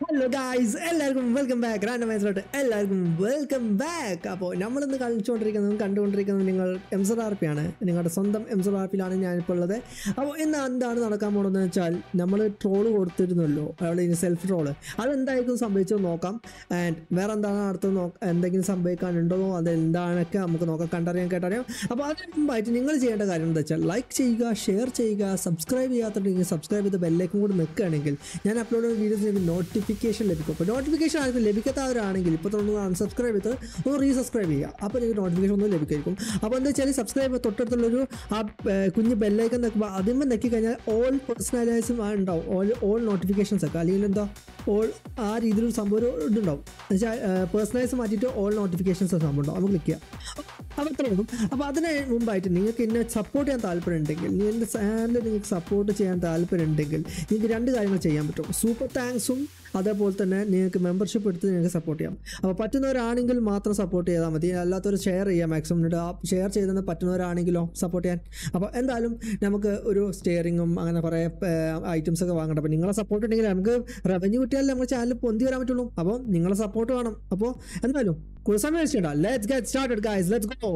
Hello guys എല്ലാവർക്കും welcome back റാൻഡമൈസിലോട്ട് എല്ലാവർക്കും വെൽക്കം ബാക്ക് അപ്പോൾ നമ്മളിന്ന് കളിച്ചുകൊണ്ടിരിക്കുന്നതും കണ്ടുകൊണ്ടിരിക്കുന്നതും നിങ്ങൾ എം സർ ആർ പി ആണ് നിങ്ങളുടെ സ്വന്തം എം സർ ആർ പിയിലാണ് ഞാനിപ്പോൾ ഉള്ളത് അപ്പോൾ ഇന്ന് എന്താണ് നടക്കാൻ പോകുന്നതെന്ന് വെച്ചാൽ നമ്മൾ ട്രോള് കൊടുത്തിരുന്നല്ലോ അവിടെ ഇനി സെൽഫ് ട്രോള് അതെന്തായിരിക്കും സംഭവിച്ചത് നോക്കാം ആൻഡ് വേറെ എന്താണ് അടുത്തത് നോ എന്തെങ്കിലും സംഭവിക്കാനുണ്ടോ അത് എന്താണൊക്കെ നമുക്ക് നോക്കാം കണ്ടറിയാൻ കേട്ടറിയാം അപ്പോൾ അതിന് മുമ്പായിട്ട് നിങ്ങൾ ചെയ്യേണ്ട കാര്യം എന്താ വെച്ചാൽ ലൈക്ക് ചെയ്യുക ഷെയർ ചെയ്യുക സബ്സ്ക്രൈബ് ചെയ്യാത്തുണ്ടെങ്കിൽ സബ്സ്ക്രൈബ് ചെയ്ത് ബെല്ലേക്കും കൂടി നിൽക്കുകയാണെങ്കിൽ ഞാൻ അപ്ലോഡ് ചെയ്യുന്ന വീഡിയോസ് നിങ്ങൾക്ക് നോട്ടിഫിക്കേഷൻ ലഭിക്കും അപ്പോൾ നോട്ടിഫിക്കേഷൻ ആർക്കും ലഭിക്കാത്തവരാണെങ്കിൽ ഇപ്പോൾ തന്നെ അൺസബ്സ്ക്രൈബ് ചെയ്ത് ഒന്ന് റീസബ്സ്ക്രൈബ് ചെയ്യുക അപ്പോൾ നിങ്ങൾക്ക് നോട്ടിഫിക്കേഷൻ ഒന്നും ലഭിക്കും അപ്പോൾ എന്താ വെച്ചാൽ സബ്സ്ക്രൈബ് തൊട്ടടുത്തുള്ളൊരു ആ ഏർ, കുഞ്ഞ് ബെല്ലേക്കൻ നിൽക്കുമ്പോൾ അതിന്മേൽ നെക്കി കഴിഞ്ഞാൽ ഓൾ പേഴ്സണലൈസും ഉണ്ടാവും ഓൾ ഓൾ നോട്ടിഫിക്കേഷൻസ് ഒക്കെ അല്ലെങ്കിൽ എന്താ ഓൾ ആ രീതിയിലൊരു സംഭവം ഒരു ഇതുണ്ടാവും എന്നുവെച്ചാൽ പേഴ്സണലൈസ് മാറ്റിയിട്ട് ഓൾ നോട്ടിഫിക്കേഷൻസ് സംഭവം ഉണ്ടാവും നമുക്ക് ക്ലിക്ക് ചെയ്യാം അപ്പോൾ അത്രേ ഉള്ളൂ അപ്പോൾ അതിന് മുമ്പായിട്ട് നിങ്ങൾക്ക് എന്നെ സപ്പോർട്ട് ചെയ്യാൻ താല്പര്യമുണ്ടെങ്കിൽ നിങ്ങൾ എൻ്റെ ചാനൽ നിങ്ങൾക്ക് സപ്പോർട്ട് ചെയ്യാൻ താല്പര്യമുണ്ടെങ്കിൽ നിങ്ങൾക്ക് രണ്ട് കാര്യങ്ങൾ ചെയ്യാൻ പറ്റും സൂപ്പർ താങ്ക്സും അതേപോലെ തന്നെ നിങ്ങൾക്ക് മെമ്പർഷിപ്പ് എടുത്ത് നിങ്ങൾക്ക് സപ്പോർട്ട് ചെയ്യാം അപ്പോൾ പറ്റുന്നവരാണെങ്കിൽ മാത്രം സപ്പോർട്ട് ചെയ്താൽ മതി അല്ലാത്തവർ ഷെയർ ചെയ്യാം മാക്സിമം എന്നിട്ട് ആ ഷെയർ ചെയ്തെന്ന് പറ്റുന്നവരാണെങ്കിലോ സപ്പോർട്ട് ചെയ്യാൻ അപ്പോൾ എന്തായാലും നമുക്ക് ഒരു സ്റ്റിയറിങ്ങും അങ്ങനെ കുറേ ഐറ്റംസ് ഒക്കെ വാങ്ങണം അപ്പോൾ നിങ്ങളെ സപ്പോർട്ട് ഉണ്ടെങ്കിൽ നമുക്ക് റവന്യൂ കിട്ടിയാലേ നമ്മുടെ ചാനൽ പൊന്തി വരാൻ പറ്റുള്ളൂ അപ്പോൾ നിങ്ങളെ സപ്പോർട്ട് വേണം അപ്പോൾ എന്തായാലും കൂടുതൽ സമയം വെച്ചിട്ടുണ്ടോ let's get started guys let's go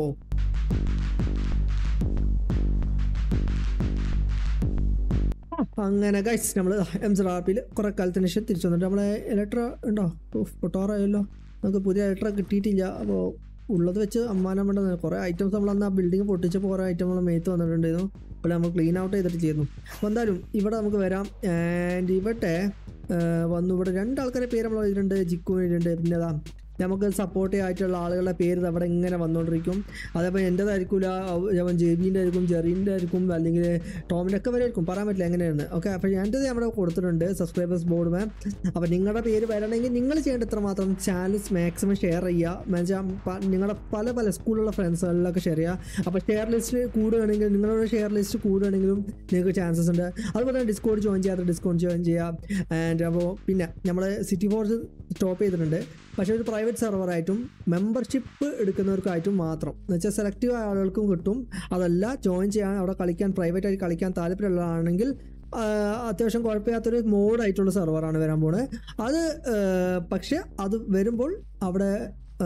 അങ്ങനെ ഗൈസ് നമ്മൾ എം സി ആർ പിയിൽ കുറേ കാലത്തിന് ശേഷം തിരിച്ചു വന്നിട്ട് നമ്മളെ ഇലക്ട്ര ഉണ്ടോ പൊട്ടാറായല്ലോ നമുക്ക് പുതിയ ഇലക്ട്ര കിട്ടിയിട്ടില്ല അപ്പോൾ ഉള്ളത് വെച്ച് അമ്മാനം വേണ്ട കുറേ ഐറ്റംസ് നമ്മൾ അന്ന് ആ ബിൽഡിംഗ് പൊട്ടിച്ചപ്പോൾ കുറേ ഐറ്റം നമ്മൾ മേത്ത് വന്നിട്ടുണ്ടായിരുന്നു അപ്പോൾ നമ്മൾ ക്ലീൻ ഔട്ട് ചെയ്തിട്ട് ചെയ്യുന്നു അപ്പോൾ എന്തായാലും ഇവിടെ നമുക്ക് വരാം ആൻഡ് ഇവിടെ ഏർ, വന്നു ഇവിടെ രണ്ടാൾക്കാരെ പേര് നമ്മൾ എഴുതിയിട്ടുണ്ട് ജിക്കു എഴുതിയിട്ടുണ്ട് പിന്നെ അതാ നമുക്ക് സപ്പോർട്ട് ആയിട്ടുള്ള ആളുകളുടെ പേര് ദാ അവിടെ ഇങ്ങനെ വന്നുകൊണ്ടിരിക്കും അതേപോലെ എൻ്റെതായിരിക്കില്ല അവൻ ജെബീൻ്റെ ആയിരിക്കും ജെറീൻ്റെ ആയിരിക്കും അല്ലെങ്കിൽ ടോമിൻ്റെ ഒക്കെ വരെ ആയിരിക്കും പറയാൻ പറ്റില്ല എങ്ങനെയാണ് ഓക്കെ അപ്പോൾ എൻ്റെത് നമ്മുടെ കൊടുത്തിട്ടുണ്ട് സബ്സ്ക്രൈബേഴ്സ് ബോർഡ് മാം അപ്പോൾ നിങ്ങളുടെ പേര് വരണമെങ്കിൽ നിങ്ങൾ ചെയ്യേണ്ട ഇത്ര മാത്രം ചാനൽ മാക്സിമം ഷെയർ ചെയ്യുക എന്നുവെച്ചാൽ നിങ്ങളുടെ പല പല സ്കൂളിലുള്ള ഫ്രണ്ട്സുകളിലൊക്കെ ഷെയർ ചെയ്യുക അപ്പോൾ ഷെയർ ലിസ്റ്റ് കൂടുകയാണെങ്കിൽ നിങ്ങളുടെ ഷെയർ ലിസ്റ്റ് കൂടുകയാണെങ്കിലും നിങ്ങൾക്ക് ചാൻസസ് ഉണ്ട് അതുപോലെ തന്നെ ഡിസ്കൗണ്ട് ജോയിൻ ചെയ്യാത്ത ഡിസ്കൗണ്ട് ജോയിൻ ചെയ്യുക ആൻഡ് അപ്പോൾ പിന്നെ നമ്മൾ സിറ്റി ഫോർസ് സ്റ്റോപ്പ് ചെയ്തിട്ടുണ്ട് പക്ഷേ ഒരു പ്രൈവറ്റ് സെർവറായിട്ടും മെമ്പർഷിപ്പ് എടുക്കുന്നവർക്കായിട്ടും മാത്രം എന്ന് വെച്ചാൽ സെലക്റ്റീവ് ആയ ആളുകൾക്കും കിട്ടും അതല്ല ജോയിൻ ചെയ്യാൻ അവിടെ കളിക്കാൻ പ്രൈവറ്റ് ആയി കളിക്കാൻ താല്പര്യമുള്ളതാണെങ്കിൽ ആ, അത്യാവശ്യം കുഴപ്പമില്ലാത്തൊരു മോഡായിട്ടുള്ള സെർവറാണ് വരാൻ പോണത് അത് ആ, പക്ഷേ അത് വരുമ്പോൾ അവിടെ ആ,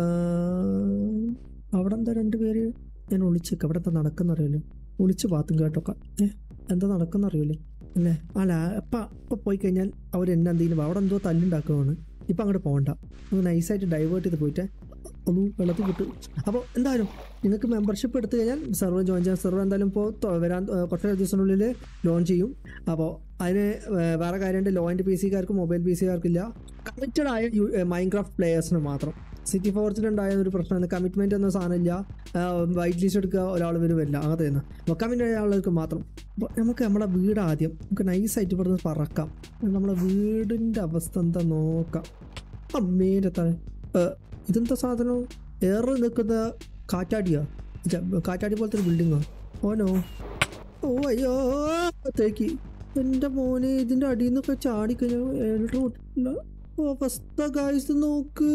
അവിടെ എന്താ രണ്ട് പേര് ഞാൻ ഒളിച്ചേക്ക് അവിടെ എന്താ നടക്കുന്ന അറിയില്ല ഒളിച്ച് പാത്തും കേട്ടൊക്കെ ഏ എന്താ നടക്കുന്ന അറിയില്ലേ അല്ലേ അല്ല അപ്പം ഇപ്പം പോയി കഴിഞ്ഞാൽ അവർ എന്നെ എന്തെങ്കിലും അവിടെ എന്തോ തല്ലുണ്ടാക്കുകയാണ് ഇപ്പം അങ്ങോട്ട് പോകണ്ട നമുക്ക് നൈസായിട്ട് ഡൈവേർട്ട് ചെയ്ത് പോയിട്ട് ഒന്ന് വെള്ളത്തിൽ കിട്ടും അപ്പോൾ എന്തായാലും നിങ്ങൾക്ക് മെമ്പർഷിപ്പ് എടുത്തു കഴിഞ്ഞാൽ സെർവർ ജോയിൻ ചെയ്യാൻ സെർവർ എന്തായാലും ഇപ്പോൾ തൊ- വരാൻ ഏഹ്, കുറച്ച് ദിവസത്തിനുള്ളിൽ ലോഞ്ച് ചെയ്യും അപ്പോൾ അതിന് ഏഹ്, വേറെ കാര്യമുണ്ട് ലോ ആൻഡ് പി സിക്കാർക്കും മൊബൈൽ പി സിക്കാർക്കില്ല കമ്മിറ്റഡ് ആയ മൈൻക്രാഫ്റ്റ് പ്ലേയേഴ്സിന് മാത്രം സിറ്റി ഫോർച്ചിലുണ്ടായ ഒരു പ്രശ്നമാണ് കമ്മിറ്റ്മെന്റ് എന്ന സാധനമില്ല വൈറ്റ് ലിസ്റ്റ് എടുക്കുക ഒരാൾ വരും വരില്ല അങ്ങനത്തെ തന്നെ അപ്പോൾ കമ്മിറ്റ് ആയ ആളുകൾക്ക് മാത്രം അപ്പോൾ നമുക്ക് നമ്മുടെ വീട് ആദ്യം നമുക്ക് നൈസായിട്ട് ഇവിടുന്ന് പറക്കാം നമ്മളെ വീടിൻ്റെ അവസ്ഥ എന്താ നോക്കാം അമ്മേൻ്റെ തല ഏ, ഇതെന്താ സാധനം ഏറെ നിൽക്കുന്ന കാറ്റാടിയാ ഛെ, കാറ്റാടി പോലത്തെ ഒരു ബിൽഡിങ്ങോ ഓനോ ഓ അയ്യോ തേക്ക് എൻ്റെ മോനെ ഇതിൻ്റെ അടിയിൽ നിന്നൊക്കെ ചാടിക്കഴിഞ്ഞാൽ അവസ്ഥ കാഴ്ച നോക്ക്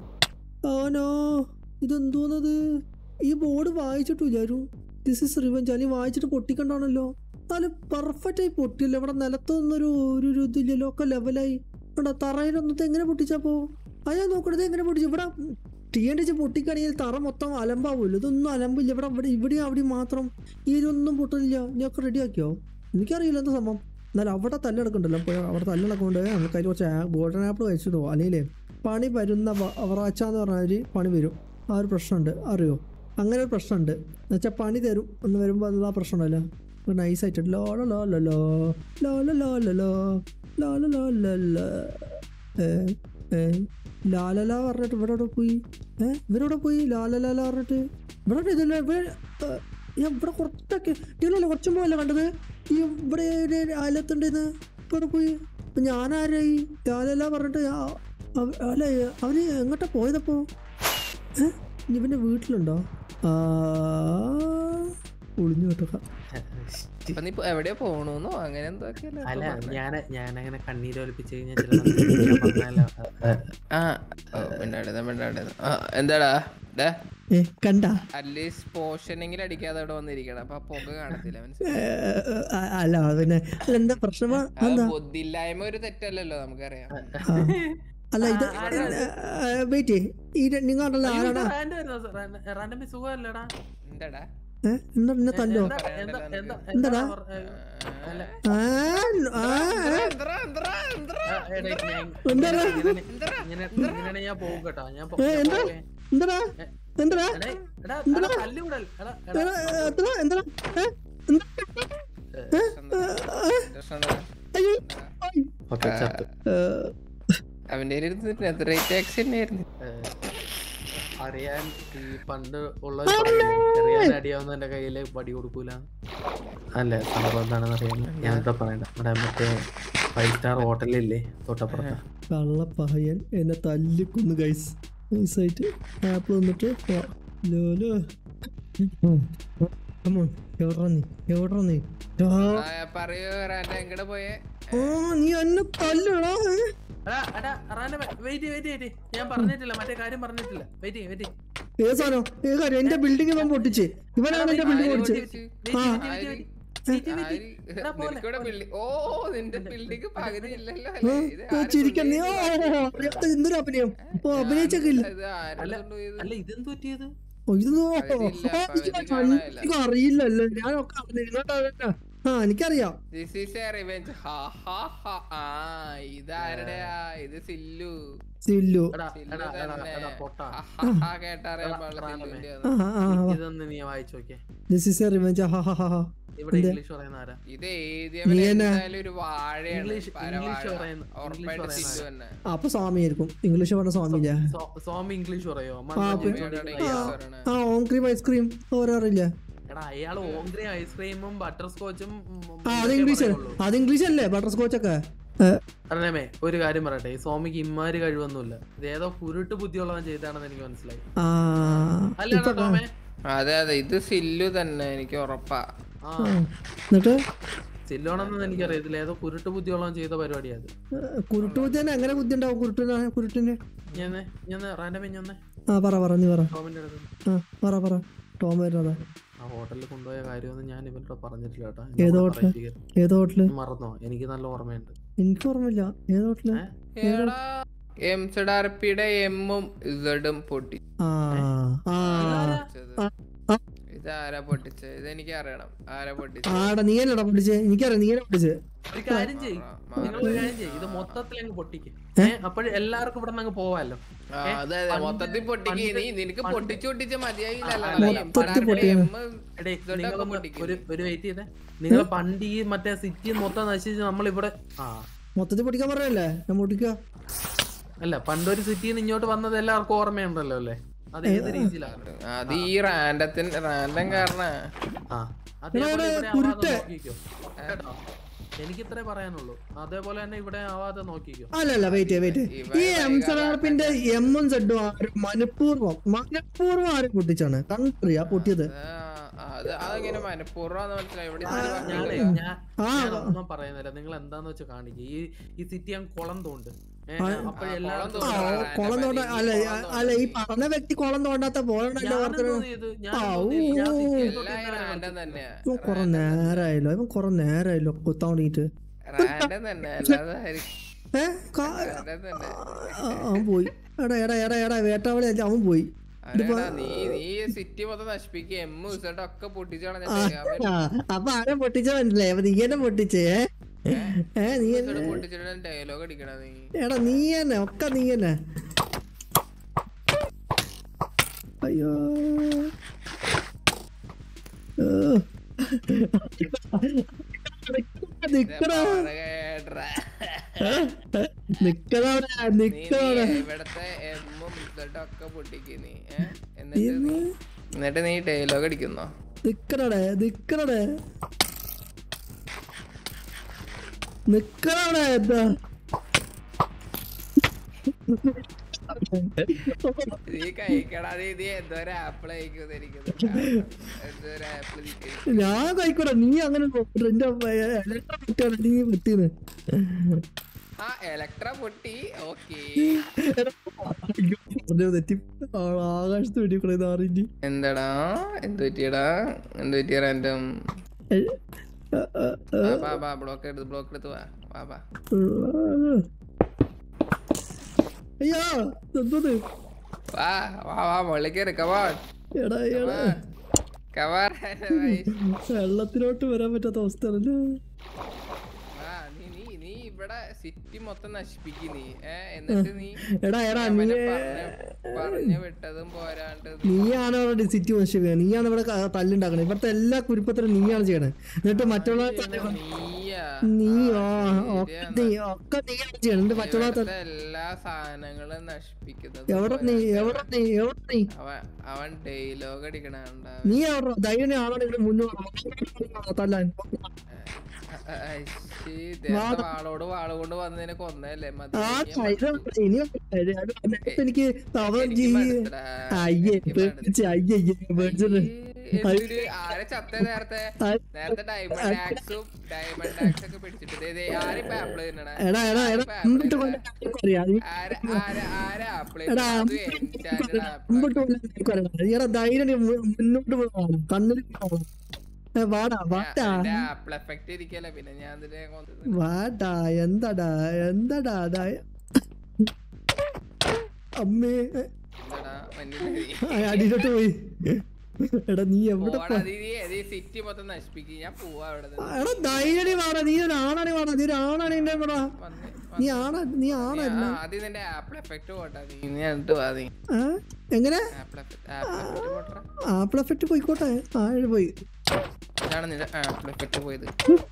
ആനോ ഇതെന്തോന്നത് ഈ ബോർഡ് വായിച്ചിട്ട് വിചാരു ദിസ് ഇസ് റിവഞ്ച് അല്ലെങ്കിൽ വായിച്ചിട്ട് പൊട്ടിക്കണ്ടാണല്ലോ നല്ല പെർഫെക്റ്റ് ആയി പൊട്ടിയല്ലോ ഇവിടെ നിലത്തൊന്നൊരു ഒരു ഒരു ഇതില്ലല്ലോ ഒക്കെ ലെവലായി ഇവിടെ തറയിലൊന്നത്തെ എങ്ങനെ പൊട്ടിച്ചപ്പോ ആ ഞാൻ നോക്കണത് എങ്ങനെ പൊട്ടിച്ചു ഇവിടെ ടീ അടിച്ച് പൊട്ടിക്കുകയാണെങ്കിൽ തറ മൊത്തം അലമ്പാവുമല്ലോ ഇതൊന്നും അലമ്പില്ല ഇവിടെ ഇവിടെ ഇവിടെയും അവിടെയും മാത്രം ഈ ഇതൊന്നും പൊട്ടില്ല ഇനിയൊക്കെ റെഡിയാക്കിയോ എനിക്കറിയില്ല എന്താ സംഭവം എന്നാലും അവിടെ തല്ലെടുക്കണ്ടല്ലോ അപ്പോൾ അവിടെ തല്ലെടുക്കൊണ്ട് നമുക്ക് അതിൽ കുറച്ച് ഗോൾഡൻ ആപ്പിൾ കഴിച്ചിട്ടോ അല്ലെങ്കിൽ പണി വരുന്ന വ- അവറാച്ച എന്ന് പറഞ്ഞാൽ പണി വരും ആ ഒരു പ്രശ്നമുണ്ട് അറിയോ അങ്ങനെ ഒരു പ്രശ്നമുണ്ട് എന്നുവെച്ചാൽ പണി തരും എന്ന് വരുമ്പോൾ അത് ആ പ്രശ്നമല്ല നൈസായിട്ട് ലോ ലോ ലോ ലോ ലോ ലോ ലോ ലോ ലോ ലോ ലോ ലോ ലോ ലോ ലോ ഏ ഏ ലാലല പറഞ്ഞിട്ട് ഇവിടെ എവിടെ പോയി ഏ ഇവരോടെ പോയി ലാലലാല പറഞ്ഞിട്ട് ഇവിടെ ഇതല്ല ഇവിടെ ഏ, ഞാൻ ഇവിടെ കുറച്ചൊക്കെ ഇതിലല്ലേ കുറച്ചും പോയല്ലേ കണ്ടത് ഈ ഇവിടെ ഒരു അയലത്തുണ്ടെന്ന് ഇവിടെ പോയി ഇപ്പൊ ഞാനാരായി ലാലല പറഞ്ഞിട്ട് ആ- അവ- അല്ല അവന് എങ്ങോട്ടാ പോയതപ്പോ ഏ ഇനി ഇവന്റെ വീട്ടിലുണ്ടോ ആ ഒളിഞ്ഞു കേട്ടോ അപ്പൊ നീ ഇപ്പൊ എവിടെയാ പോണൂന്നോ അങ്ങനെ എന്തൊക്കെയല്ലേ അല്ല ഇപ്പൊ പറഞ്ഞെ? ഞാൻ ഞാനങ്ങനെ കണ്ണീര് ഒലിപ്പിച്ച് കഴിഞ്ഞാൽ ചില സമയത്ത് പറഞ്ഞാലോ ആ ഓ, മിണ്ടാടുന്നു, മിണ്ടാടുന്നു. ആ, എന്താടാ ഡേ ഏ കണ്ട അറ്റ്ലീസ്റ്റ് പോഷനെങ്കിലും അടിക്കാതെ അവിടെ വന്നിരിക്കണം അപ്പൊ ആ പുക കാണത്തില്ല മനസ്സിലായി അല്ല പിന്നെ അല്ല എന്താ പ്രശ്നം എന്താ ബുദ്ധിയില്ലായ്മ ഒരു തെറ്റല്ലല്ലോ നമുക്കറിയാം ആ. അല്ല ഇത് വെയിറ്റ് ഈ നിങ്ങളുണ്ടല്ലോ ആരാടാ റാൻഡമി സുഖമല്ലടാ എന്താടാ ഏ എന്താ നിന്നെ തല്ലോ എന്താ എന്താ എന്താ എന്താടാ? പറ- ഏ, അല്ല ആ ആ എന്തറാ, എന്തറാ, എന്തറാ? ആ, എടാ, ഞാൻ- എന്താടാ? ഇങ്ങനെ- ഇങ്ങനെ ഇങ്ങനെ ഞാൻ പോകും കേട്ടോ ഞാൻ പോ- ഏ, ഞാൻ എന്താ? പോവേ. എന്താടാ എന്താടാ എടേ, എടാ, എടാ, തല്ലി വിടൽ. എടാ, എടാ, എടാ, എന്താ എന്താടാ ഏ? എന്താ? പ്രശ്നം എന്താ? അയ്യോ. ഐ. ഓക്കേ, ചത്ത്. ഏ, അവന്റെ കയ്യിൽ റേറ്റ് ടാക്സ് തന്നെയായിരുന്നു ഏ, അറിയാൻ ഈ പണ്ട് ഉള്ള അറിയാൻ അടിയാവുന്ന കയ്യില് വടി കൊടുക്കൂല അല്ലേ സംഭവം എന്താണെന്ന് അറിയാൻ ഞാൻ എന്താ പറയണ്ട ഇവിടെ മറ്റേ ഫൈവ് സ്റ്റാർ ഹോട്ടലില്ലേ തൊട്ടപ്പുറത്ത് കള്ളപ്പഹയൻ എന്നെ തല്ലിക്കൊന്നു ഗൈസ് നൈസായിട്ട് ആപ്പിൾ വന്നിട്ട് പോവാം. ലോലോ കമോൺ എവിടാ നീ എവിടാ നീ ആ, ആ, പറയൂ റാൻഡ എങ്ങടെ പോയേ ആ, നീ എന്നെ തല്ലടാ ഏ? എടാ, എടാ, റാന, wait, wait, wait. ഞാൻ പറഞ്ഞിട്ടില്ല മറ്റേ കാര്യം പറഞ്ഞിട്ടില്ല വെയിറ്റ് വെയിറ്റ് ഏത് സാധനം ഏത് കാര്യം എന്റെ ബിൽഡിംഗ് ഇവൻ പൊട്ടിച്ച് ഇവനാണ് എന്റെ ബിൽഡിംഗ് പൊട്ടിച്ച് ആ നിനക്കിവിടെ ബിൽഡിംഗ് ഓ നിന്റെ ബിൽഡിംഗ് പകുതി ഇല്ലല്ലോ അല്ലേ? ഇത് ആ, ആരാ ചിരിക്കാൻ നീ ഓ കൊണ്ടുപോയത്? ഓ, ഓ, ഇത് എന്തൊരു അഭിനയം ഓ അഭിനയിച്ചൊക്കെ ഇല്ല ഇത് ആരാ കൊണ്ടുപോയത്? അല്ല ഇതെന്ത് പറ്റിയത് ഓ, ഇത് നോ- പകുതിയില്ല, ആ, പകുതി എനിക്ക് കാണാനില്ല. എനിക്ക് അറിയില്ലല്ലോ ഞാനൊക്കെ അറിഞ്ഞിരുന്നോട്ടാ ആ എനിക്കറിയാം This is a revenge. ഹാ, ഹാ, ഹാ. ആ ഇതാരുടെയാ ഇത് സില്ലു സില്ലു എടാ സില്ലു എടാ എടാ തന്നെ. എടാ പൊട്ട ഹാ, ഹാ, ഹാ കേട്ടറിയാൻ പാടില്ല സില്ലുവിന്റെ ആ ആ ഇതൊന്ന് നീ വായിച്ചു നോക്കിയേ ദിസ് ഇസ് എ റിവെഞ്ച് ഹാ ഹാ ഹാ ഹാ ഇവിടെ ഇംഗ്ലീഷ് പറയുന്ന ആരാ ഇത് എഴുതിയവൻ നീ തന്നെ. എന്തായാലും ഒരു വാഴയാണ് ഇംഗ്ലീഷ്- പരവാഴ. ഇംഗ്ലീഷ് പറയുന്ന- ഉറപ്പായിട്ട് ഇംഗ്ലീഷ് സില്ലു തന്നെ അപ്പൊ സ്വാമി ആയിരിക്കും ഇംഗ്ലീഷ് പറഞ്ഞ സ്വാമിയില്ല സോ- സ്വാമി ഇംഗ്ലീഷ് പറയോ അമ്മ ആ, ഞാൻ പിന്നെ- ചോദിച്ചോട്ടെ. ഇവിടെ ഇംഗ്ലീഷ് പറയണേ. ആ ഓം ക്രീം ഐസ്ക്രീം ഓരോ അറിയില്ല എടാ അയാള് ഓങ്ക്രി ഐസ്ക്രീമും ബട്ടർ സ്കോച്ചും ആ അത് ഇംഗ്ലീഷ് അത് ഇംഗ്ലീഷ് അല്ലേ ബട്ടർ സ്കോച്ച് ഒക്കെ അറിയാമേ ഒരു കാര്യം പറയട്ടെ ഈ സ്വാമിക്ക് ഇമ്മാര് കഴിവൊന്നുമില്ല ഇത് ഏതോ കുരുട്ട് ബുദ്ധിയുള്ളവൻ ചെയ്താണെന്ന് എനിക്ക് മനസ്സിലായി ആ അല്ല ടോമേ അതെ അതെ ഇത് സില്ലു തന്നെ എനിക്ക് ഉറപ്പാ ആ ആ, എന്നിട്ട് ചെല്ലോണെന്ന് എനിക്കറിയത്തില്ല ഏതോ കുരുട്ട് ബുദ്ധിയുള്ളവൻ ചെയ്ത പരിപാടിയാ അത് കുരുട്ട് ബുദ്ധി തന്നെ എങ്ങനെ ബുദ്ധി ഉണ്ടാവും കുരുട്ടിന് കുരുട്ടിന് ഞാൻ ഞാൻ റാൻഡമേ ഞാൻ ആ പറ പറ നീ പറ ടോമിന്റെ അടുത്ത് ആ പറ പറ ടോം വരുന്നതാ ആ ഹോട്ടലിൽ കൊണ്ടുപോയ കാര്യമൊന്നും ഞാൻ ഇവരുടെ പറഞ്ഞിട്ടില്ല കേട്ടോ ഏത് എന്നോട് ഹോട്ടല്? പറയിപ്പിക്കരുത്. ഏത് ഹോട്ടല് മറന്നോ എനിക്ക് നല്ല ഓർമ്മയുണ്ട് എനിക്ക് ഓർമ്മയില്ല ഏത് ഹോട്ടല് ഏ? എടാ എം സെഡ് ആർ പിയുടെ എമ്മും ഇസഡും പൊട്ടി ആ ആ പൊട്ടിച്ചത്. ആ, ആ. ഇത് ആരാ പൊട്ടിച്ചത് ഇത് എനിക്ക് അറിയണം ആരാ പൊട്ടിച്ചത് ആടാ നീ എന്നടാ പൊട്ടിച്ചേ എനിക്കറിയാം നീ എന്നെ പൊട്ടിച്ചേ ഒരു കാര്യം ചെയ്യ് നിങ്ങൾ ഒരു കാര്യം ചെയ്യ് ഇത് മൊത്തത്തിൽ അങ്ങ് പൊട്ടിക്ക് ഏഹ് അപ്പോഴ് എല്ലാവർക്കും ഇവിടെ നിന്ന് അങ്ങ് പോവാല്ലോ ആ, അതെ അതെ മൊത്തത്തിൽ പൊട്ടിക്ക് നീ നിനക്ക് പൊട്ടിച്ച് പൊട്ടിച്ച് മതിയായില്ലല്ലോ മൊത്തത്തിൽ പൊട്ടിക്കണം. എടേ ഇതൊക്കെ നിങ്ങളൊന്ന് പൊട്ടിക്ക്. ഒരു ഒരു വെയിറ്റ് ചെയ്തേ നിങ്ങൾ പണ്ട് ഈ മറ്റേ സിറ്റി മൊത്തം നശിച്ച് നമ്മളിവിടെ ആ മൊത്തത്തിൽ പൊട്ടിക്കാൻ പറഞ്ഞല്ലേ ഞാൻ പൊട്ടിക്കുക അല്ല പണ്ടൊരു സിറ്റിയിൽ നിന്ന് ഇങ്ങോട്ട് വന്നത് എല്ലാവർക്കും ഓർമ്മയുണ്ടല്ലോ അല്ലേ അത് ഏത് രീതിയിലാണ് അത് ഈ റാൻഡത്തിന് റാൻഡം കാരണ ആ അതേപോലെ എടാ, ഇവിടെ കുരുട്ട്. ആവാതെ നോക്കിക്കോ കേട്ടോ എനിക്ക് ഇത്രേ പറയാനുള്ളൂ അതേപോലെ തന്നെ ഇവിടെ ആവാതെ നോക്കിക്കോ അല്ല അല്ല വെയിറ്റ് വെയിറ്റ് ഇവൻ ഈ എം സലാർപ്പിന്റെ എമ്മും സെഡും ആരും മനഃപൂർവ്വം മനഃപൂർവ്വം ആരും പൊട്ടിച്ചാണ് കണ്ടറിയാ പൊട്ടിയത് അത് അതങ്ങനെ മനഃപൂർവ്വം മനസ്സിലായി ഇവിടെ ഞാനേ ഇത് ഞാൻ ആ. ഞാൻ ഒന്നും പറയുന്നില്ല നിങ്ങൾ എന്താന്ന് വെച്ചാൽ കാണിക്കുക ഈ ഈ സിറ്റി ഞാൻ കുളം തോണ്ട് അപ്പോഴെല്ലാം കുളം ആ തോണ്ടാ. ഓ, കുളം തോണ്ട അല്ല അല്ല ഈ പറഞ്ഞ വ്യക്തി കുളം തോണ്ടാത്ത പോകണ്ടല്ലോ ഓർത്തത് ആ, ഊ. എല്ലാം റാൻഡം തന്നെയാ ഇവൻ കൊറേ നേരായല്ലോ ഇവൻ കൊറേ നേരായല്ലോ കുത്താൻ വേണ്ടിട്ട് റാൻഡം തന്നെ അല്ലാതെ ആയിരിക്കും. ഏ കാ- റാൻഡം തന്നെ ആ, അവൻ പോയി എടാ എടാ എടാ എടാ വേട്ടാവളി അല്ല അവൻ പോയി അവനെടാ, നീ നീ സിറ്റി മൊത്തം നശിപ്പിക്കുക എം ഇസഡ് ഒക്കെ പൊട്ടിച്ചു കളഞ്ഞിട്ട് അവൻ ആ, അപ്പൊ ആരെ പൊട്ടിച്ച മനസ്സിലായി അപ്പൊ നീ എന്നെ പൊട്ടിച്ചേ ഏ നീ എന്നെ ഇസഡ് പൊട്ടിച്ചിട്ട് ഡയലോഗ് അടിക്കണ നീ എടാ നീ തന്നെ ഒക്കെ നീ തന്നെ അയ്യോ ഏ. നിക്കടാ കേട്ടറാ. നിക്കടാ അവിടെ, നീ നിക്കടാ നീ അവിടെ. ഇവിടത്തെ എമ്മും ഇസഡും ഒക്കെ പൊട്ടിക്ക് നീ ഏ? എന്നിട്ട് നീ എന്നിട്ട് നീ ഡയലോഗ് അടിക്കുന്നോ നിക്കടടെ നിക്കടടെ നിക്കടടെ എന്താ നീ കഴിക്കടാ നീ നീ എന്തോ ഒരു ആപ്പിൾ കഴിക്കുന്നു എനിക്ക് എന്തോ ഒരു ആപ്പിൾ നീ കഴിക്കും ഞാൻ കഴിക്കൂടാ നീ അങ്ങനെ നോക്കണ്ട. എന്റെ ഇലക്ട്ര പൊട്ടിയാണ് നീ പൊട്ടിയത് ആ എലക്ട്ര പൊട്ടി ഓക്കേ തെറ്റി ആകാശത്ത് വേണ്ടി കൂടെ അറിഞ്ഞ് എന്താടാ എന്ത് പറ്റിയടാ എന്ത് പറ്റിയ റാൻഡം വാ വാ ബ്ലോക്ക് എടുത്ത് ബ്ലോക്ക് എടുത്ത് വാ വാ വാ അയ്യാ എന്തത് വാ വാ വാ മുകളിൽ കയറി കവാൻ എടാ എടാ കവാൻ വെള്ളത്തിലോട്ട് വരാൻ പറ്റാത്ത അവസ്ഥയാണല്ലോ ആ നീ നീ നീ ഇവിടെ സിറ്റി മൊത്തം നശിപ്പിക്കും നീ ഏ എന്നിട്ട് നീ എടാ എടാ നീ അവനെ പറഞ്ഞ് പറഞ്ഞു വിട്ടതും പോരാണ്ട് നീയാണ് അവിടെ സിറ്റി നശിപ്പിക്കുക നീയാണ് ഇവിടെ ക- തല്ലുണ്ടാക്കണത് ഇവിടുത്തെ എല്ലാ കുരുപ്പത്തിലും നീയാണ് ചെയ്യണത് എന്നിട്ട് മറ്റുള്ള നീയാ നീ ആ, ആ, ശരിയാ. ഒക്കെ നീ ഒക്കെ നീയാണ് ചെയ്യണത് എന്നിട്ട് മറ്റുള്ള ഇവിടുത്തെ എല്ലാ സാധനങ്ങളും നശിപ്പിക്കുന്നത് എവിടെ നീ എവിടെ നീ എവിടെ നീ അവൻ അവൻ ഡയലോഗ് അടിക്കണണ്ട നീ എവിടെ ധൈര്യം ആളാണ് ഇവിടെ മുന്നോട്ട് തല്ലാൻ വാളോട് വാള് കൊണ്ട് വന്നതിനെ കൊന്നല്ലേ മതി ആ നീ ധൈര്യം ഇനി അത് വന്നിട്ട് എനിക്ക് അവൻ എനിക്ക് ജീ- മടുത്തെടാ. അയ്യേ എനിക്ക് പേടിച്ച് അയ്യേ പേടിച്ചത് ഈ എന്തൊരു ആരെ ചത്ത നേരത്തെ നേരത്തെ ഡയമണ്ട് ആക്സും ഡയമണ്ട് ആക്സ് ഒക്കെ പിടിച്ചിട്ട് ദേ, ദേ, ആരിപ്പോ ആപ്പിള് തിന്നണേ എടാ എടാ എടാ മുമ്പോട്ട് കൊല്ലം അറിയാം ആര ആര ആര ആപ്പിള് എടാ അത് എൻചാന്റഡ് ആപ്പിള് മുമ്പോട്ട് കൊല്ലം എനിക്കറിയാം എടാ ധൈര്യം നീ മു- മുന്നോട്ട് പോകണം കണ്ണിൽ പോകണം ഏ, വാടാ വാടാ ആപ്പിൾ എഫക്ട് ഇരിക്കല്ലേ പിന്നെ ഞാൻ ഇതിനെ കൊന്നത് വാടാ എന്താടാ എന്താടാ ഡാ അമ്മേ ഏ, എന്താടാ മഞ്ഞില് ആ, അടിയിലോട്ട് പോയി എടാ നീ എവിടെ പോവാടാ നീ നീ സിറ്റി മൊത്തം നശിപ്പിക്കും ഞാൻ പോവാ അവിടെ നിന്ന്. എടാ ധൈര്യം വാടാ നീ ഒരു ആണാണി വാടാ നീ ഒരു ആണാണി എന്റെ ഇവിടെ വന്ന് നീ ആണാ നീ ആണല്ല ആ, ആദ്യം നിന്റെ ആപ്പിൾ എഫക്ട് പോട്ടാ നീ നീ എന്നിട്ട് വാ നീ ആ? എങ്ങനെ ആപ്പിൾ എഫക്ട് ആപ്പിൾ എഫക്ട് പോട്ടാ ആപ്പിൾ എഫക്റ്റ് പോയിക്കോട്ടെ ആ ഇത് പോയി ഇതാണ് നിന്റെ ആപ്പിൾ എഫക്ട് പോയത്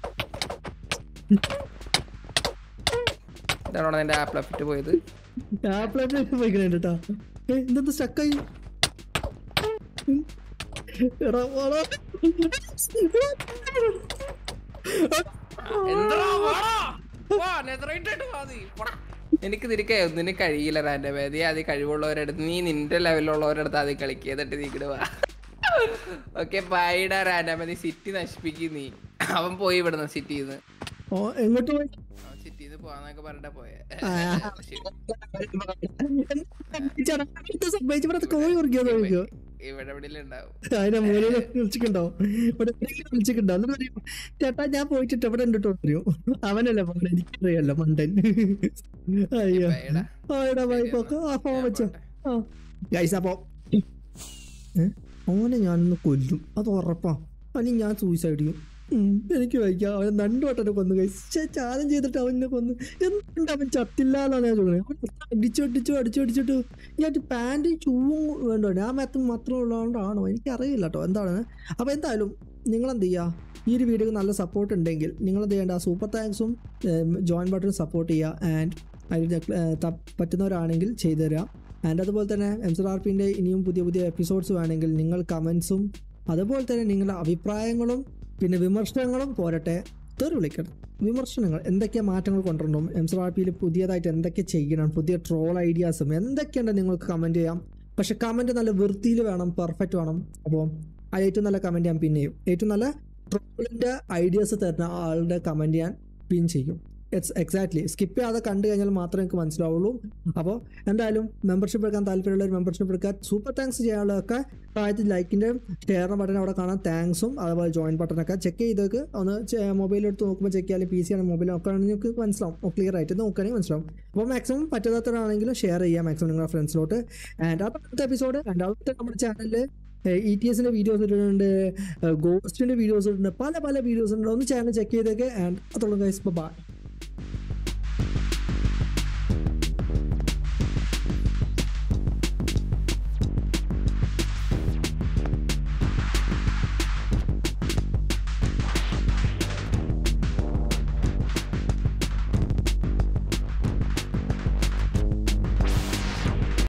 ഇതാണോ നിന്റെ ആപ്പിൾ എഫക്ട് പോയത് ആപ്പിൾ എഫക്റ്റ് പോയിക്കണേ കേട്ടാ ഏ എന്തെന്ത് സ്റ്റക്കായി എടാ വാടാ. എന്താ വാടാ. വാ, netherite ആയിട്ട് വാ നീ. പോടാ. എനിക്ക് നിനക്ക് ഒന്നിനും കഴിയില്ല റാൻഡം നീ ആദ്യം കഴിവുള്ളവരെടുത്ത് നീ നിന്റെ ലെവലുള്ളവരെടുത്ത് ആദ്യം കളിക്കുക എന്നിട്ട് നീ ഇങ്ങട് വാ ഓക്കെ ബൈഡ റാൻഡം നീ സിറ്റി നശിപ്പിക്കും നീ അവൻ പോയി ഇവിടുന്ന് സിറ്റിന്ന് ഓ എങ്ങോട്ട് പോയി അവൻ സിറ്റിന്ന് പോവാന്നൊക്കെ പറഞ്ഞിട്ടാ പോയെ ആ. ശരി. സംഭവിച്ചു ഇവിടെ കോഴി ഉറക്കിയോ നോക്കിയോ ഇവിടെ എവിടെ ഉണ്ടാവും അതിനെ മൂലയിൽ വിളിച്ചിട്ടുണ്ടോ ഇവിടെ എവിടെയെങ്കിലും വിളിച്ചിട്ടുണ്ടോ എന്നിട്ട് പറയും ചേട്ടാ ഞാൻ പോയിട്ടിട്ട് എവിടെ ഉണ്ട് കേട്ടോ പറയും അവനല്ലേ പോകണേ എനിക്കറിയാലോ മണ്ടൻ അയ്യോ ബൈഡാ ആ എടാ ബൈ പോക്ക് ആ ഫോൺ വെച്ചോ ആ ഗൈസ് അപ്പോ ഏ? അവനെ ഞാനൊന്ന് കൊല്ലും അത് ഉറപ്പാ അല്ലെങ്കിൽ ഞാൻ സൂയിസൈഡ് ചെയ്യും ഉം, എനിക്ക് വയ്ക്കാം അവൻ രണ്ടു വട്ടനെ കൊന്നു ഗൈസ് ചാലഞ്ച് ചെയ്തിട്ട് അവനെ കൊന്നു എന്തുകൊണ്ട് അവൻ ചത്തില്ലാന്നാണ് ഞാൻ ചോദിക്കുന്നത് അവൻ അടിച്ചു അടിച്ചു അടിച്ചു അടിച്ചിട്ട് ഞാൻ പാൻറ്റും ഷൂവും വേണ്ടോ ഞാൻ മെത്തും മാത്രം ഉള്ളതുകൊണ്ടാണോ എനിക്കറിയില്ല കേട്ടോ എന്താണ് അപ്പോൾ എന്തായാലും നിങ്ങൾ എന്ത് ചെയ്യുക ഈ ഒരു വീഡിയോക്ക് നല്ല സപ്പോർട്ട് ഉണ്ടെങ്കിൽ നിങ്ങൾ എന്ത് ചെയ്യേണ്ട സൂപ്പർ താങ്ക്സും ജോയിൻ ബട്ടണും സപ്പോർട്ട് ചെയ്യുക ആൻഡ് അതിന് പറ്റുന്നവരാണെങ്കിൽ ചെയ്തു തരാം ആൻഡ് അതുപോലെ തന്നെ എം സി ആർ പിൻ്റെ ഇനിയും പുതിയ പുതിയ എപ്പിസോഡ്സ് വേണമെങ്കിൽ നിങ്ങൾ കമൻസും അതുപോലെ തന്നെ നിങ്ങളുടെ അഭിപ്രായങ്ങളും പിന്നെ വിമർശനങ്ങളും പോരട്ടെ തെറി വിളിക്കണം വിമർശനങ്ങൾ എന്തൊക്കെ മാറ്റങ്ങൾ കൊണ്ടുവരണം എം സി ആർ പിയിൽ പുതിയതായിട്ട് എന്തൊക്കെ ചെയ്യണം പുതിയ ട്രോൾ ഐഡിയാസും എന്തൊക്കെയുണ്ട് നിങ്ങൾക്ക് കമൻറ്റ് ചെയ്യാം പക്ഷെ കമൻറ്റ് നല്ല വൃത്തിയിൽ വേണം പെർഫെക്റ്റ് വേണം അപ്പോൾ ആ ഏറ്റവും നല്ല കമൻറ്റ് ഞാൻ പിൻ ചെയ്യും ഏറ്റവും നല്ല ട്രോളിൻ്റെ ഐഡിയാസ് തരുന്ന ആളുടെ കമൻറ്റ് ഞാൻ പിൻ ചെയ്യും ഇറ്റ്സ് എക്സാക്ട്ലി സ്കിപ്പ് ചെയ്യാതെ കണ്ടു കഴിഞ്ഞാൽ മാത്രമേ എനിക്ക് മനസ്സിലാവുള്ളൂ അപ്പോൾ എന്തായാലും മെമ്പർഷിപ്പ് എടുക്കാൻ താല്പര്യമുള്ളവർ മെമ്പർഷിപ്പ് എടുക്കാൻ സൂപ്പർ താങ്ക്സ് ചെയ്യാനുള്ളതൊക്കെ താഴത്ത് ലൈക്കിൻ്റെ ഷെയർ ബട്ടൺ അവിടെ കാണാം താങ്ക്സും അതുപോലെ ജോയിൻ ബട്ടണൊക്കെ ചെക്ക് ചെയ്തേക്ക് ഒന്ന് മൊബൈൽ എടുത്ത് നോക്കുമ്പോൾ ചെക്ക് ചെയ്യാൻ പി സി ആണ് മൊബൈൽ നോക്കുകയാണെങ്കിൽ നിങ്ങൾക്ക് മനസ്സിലാവും ക്ലിയർ ആയിട്ട് നോക്കുകയാണെങ്കിൽ മനസ്സിലാവും അപ്പോൾ മാക്സിമം പറ്റാത്തവരാണെങ്കിലും ഷെയർ ചെയ്യാം മാക്സിമം നിങ്ങളുടെ ഫ്രണ്ട്സിലോട്ട് ആൻഡ് അടുത്ത എപ്പിസോഡ് ആൻഡ് അടുത്ത നമ്മുടെ ചാനലിൽ ഇ ടി എസിൻ്റെ വീഡിയോസ് ഇട്ടിട്ടുണ്ട് ഗോസ്റ്റിൻ്റെ വീഡിയോസ് ഇട്ടിട്ടുണ്ട് പല പല വീഡിയോസ് ഉണ്ട് ഒന്ന് ചാനൽ ചെക്ക് ചെയ്തേക്ക് ആൻഡ് അതുള്ള ഗൈസ് ബൈ